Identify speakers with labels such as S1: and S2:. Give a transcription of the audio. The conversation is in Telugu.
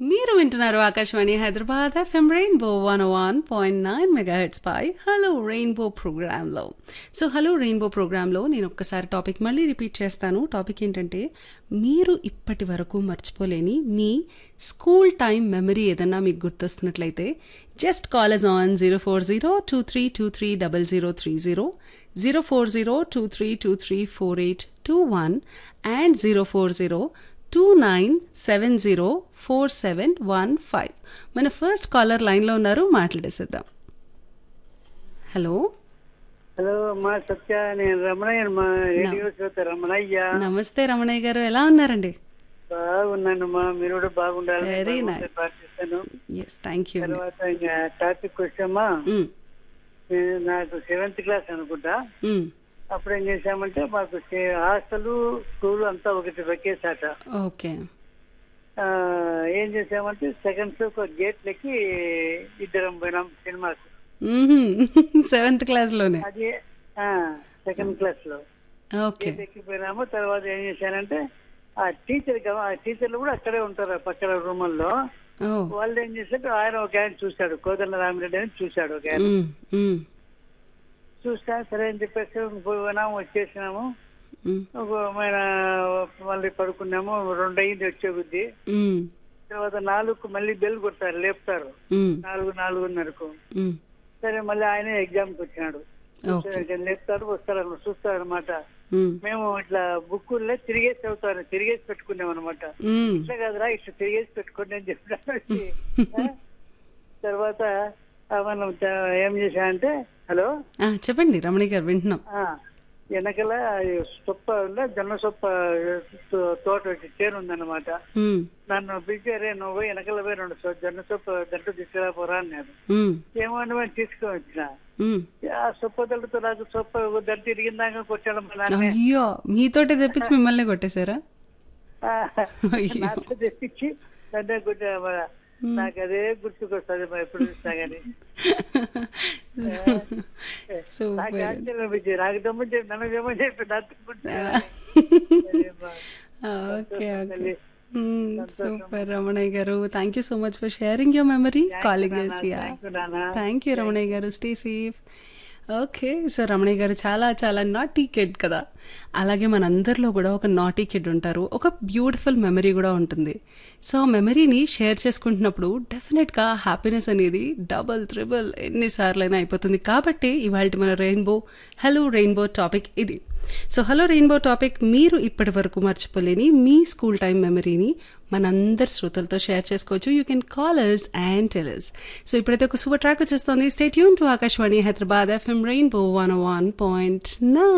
S1: మీరు వింటున్నారు Akashvani Hyderabad FM rainbow one one point nine mega heads పై హలో రెయిన్బో ప్రోగ్రాంలో సో హలో రెయిన్బో ప్రోగ్రాంలో నేను ఒక్కసారి టాపిక్ మళ్ళీ రిపీట్ చేస్తాను టాపిక్ ఏంటంటే మీరు ఇప్పటి వరకు మర్చిపోలేని మీ స్కూల్ టైం మెమరీ ఏదన్నా మీకు గుర్తొస్తున్నట్లయితే just call on zero four zero two three two three double zero three zero zero four zero two three two three four eight two one and zero four zero two nine seven zero four seven one five మన ఫస్ట్ కాలర్ లైన్లో ఉన్నారు మాట్లాడేసేద్దాం హలో
S2: హలో అమ్మా సత్య నేను రమణయ్య మా రేడియో శ్రోత రమణయ్య
S1: నమస్తే రమణయ్య గారు ఎలా ఉన్నారండి
S2: బాగున్నానమ్మా మీరు కూడా బాగుండాలి
S1: Very
S2: బాగుంటే
S1: nice.
S2: ప్రార్థిస్తాను
S1: ఎస్ థ్యాంక్ యూ
S2: తర్వాత ఇంకా టాపిక్ వచ్చామా నేను నాకు సెవెంత్ క్లాస్ అనుకుంటా అప్పుడు ఏం చేశామంటే మాకు హాస్టల్ స్కూల్ అంతా ఒకటి ఒకేసాట
S1: ఓకే
S2: ఆ, ఏం చేసామంటే సెకండ్ షో ఒక గేట్ లెక్కి ఇద్దరం పోయినాం సినిమాకి
S1: సెవెంత్ క్లాస్లోనే
S2: అది సెకండ్ క్లాస్ లో
S1: ఓకే
S2: గేట్ ఎక్కిపోయినాము తర్వాత ఏం చేశానంటే ఆ టీచర్ గమ- ఆ టీచర్లు కూడా అక్కడే ఉంటారు ఆ పక్కన రూముల్లో
S1: ఓ
S2: వాళ్ళు ఏం చేశారు ఆయన ఒక ఆయన చూశాడు కోదండ రామిరెడ్డి అని చూశాడు ఒక ఆయన
S1: మ్, మ్,
S2: చూస్తా సరే అని చెప్పేసి పోయినాము వచ్చేసినాము
S1: మ్,
S2: ఒక ఆయన మళ్ళీ పడుకున్నాము రెండు అయింది వచ్చే బుద్ధి
S1: మ్,
S2: తర్వాత నాలుగు మళ్ళీ బెల్ కొడతారు లేపుతారు
S1: మ్,
S2: నాలుగు నాలుగున్నరకు
S1: మ్.
S2: సరే మళ్ళీ ఆయన ఎగ్జామ్కి వచ్చినాడు
S1: ఓకే
S2: లేపుతారు వస్తారు చూస్తారు అనమాట
S1: మ్,
S2: మేము ఇట్లా బుక్కుల్లో తిరిగేసి చదువుతారు తిరిగేసి పెట్టుకున్నాం అనమాట
S1: మ్.
S2: ఇట్లా కాదురా ఇట్లా తిరిగేసి పెట్టుకోండి అని చెప్పాను ఆ? తర్వాత ఆ మనం చ- ఏం చేశానంటే హలో
S1: ఆ, చెప్పండి రమణి గారు వింటున్నాం
S2: ఆ, వెనకల ఈ సొప్ప ఉందా జొన్న సొప్ప తో- తోట వచ్చి చేను ఉందన్నమాట
S1: మ్,
S2: నన్ను పిలిచారే నువ్వు పోయి వెనకల పోయి రెండు సొ- జొన్న సొప్ప దంట తీసుకురా పోరా అన్నాడు
S1: మ్,
S2: ఏమో అని తీసుకొని వచ్చిన
S1: మ్.
S2: ఆ సొప్ప దండతో నాకు సొప్ప దంట ఇరిగిందాక కొట్టాడు మా నాన్న
S1: అయ్యో మీతోటే తెప్పించి మిమ్మల్ని కొట్టేశారా
S2: ఆ,
S1: అయ్యో.
S2: నాతో తెప్పించి దండ కొట్టా నాకు అదే గుర్తుకొస్తుంది మరి ఎప్పుడు చూసినా కానీ నాకు
S1: సూపర్
S2: ఆశ్చర్యం అనిపించింది నాకు దమ్ము చెప్పి నన్ను దమ్ము చెప్పి నాకు
S1: okay okay super Ramanaiah garu thank you so much for sharing your memory calling చేసి thank you Ramanaiah garu stay safe okay so Ramanaiah garu చాలా చాలా నాటీ కిడ్ కదా అలాగే మనందరిలో కూడా ఒక నాటీ కిడ్ ఉంటారు ఒక బ్యూటిఫుల్ మెమరీ కూడా ఉంటుంది సో ఆ మెమరీని షేర్ చేసుకుంటున్నప్పుడు డెఫినెట్గా హ్యాపీనెస్ అనేది డబల్ త్రిబుల్ ఎన్నిసార్లైనా అయిపోతుంది కాబట్టి ఇవాళ మన రెయిన్బో హలో రెయిన్బో టాపిక్ ఇది సో హలో రెయిన్బో టాపిక్ మీరు ఇప్పటి వరకు మర్చిపోలేని మీ స్కూల్ టైం మెమరీని మనందరి శ్రోతలతో షేర్ చేసుకోవచ్చు you can call us and tell us so ఇప్పుడైతే ఒక సూపర్ ట్రాక్ వచ్చేస్తుంది స్టేట్ యూన్ to Akashvani Hyderabad FM rainbow one one point నా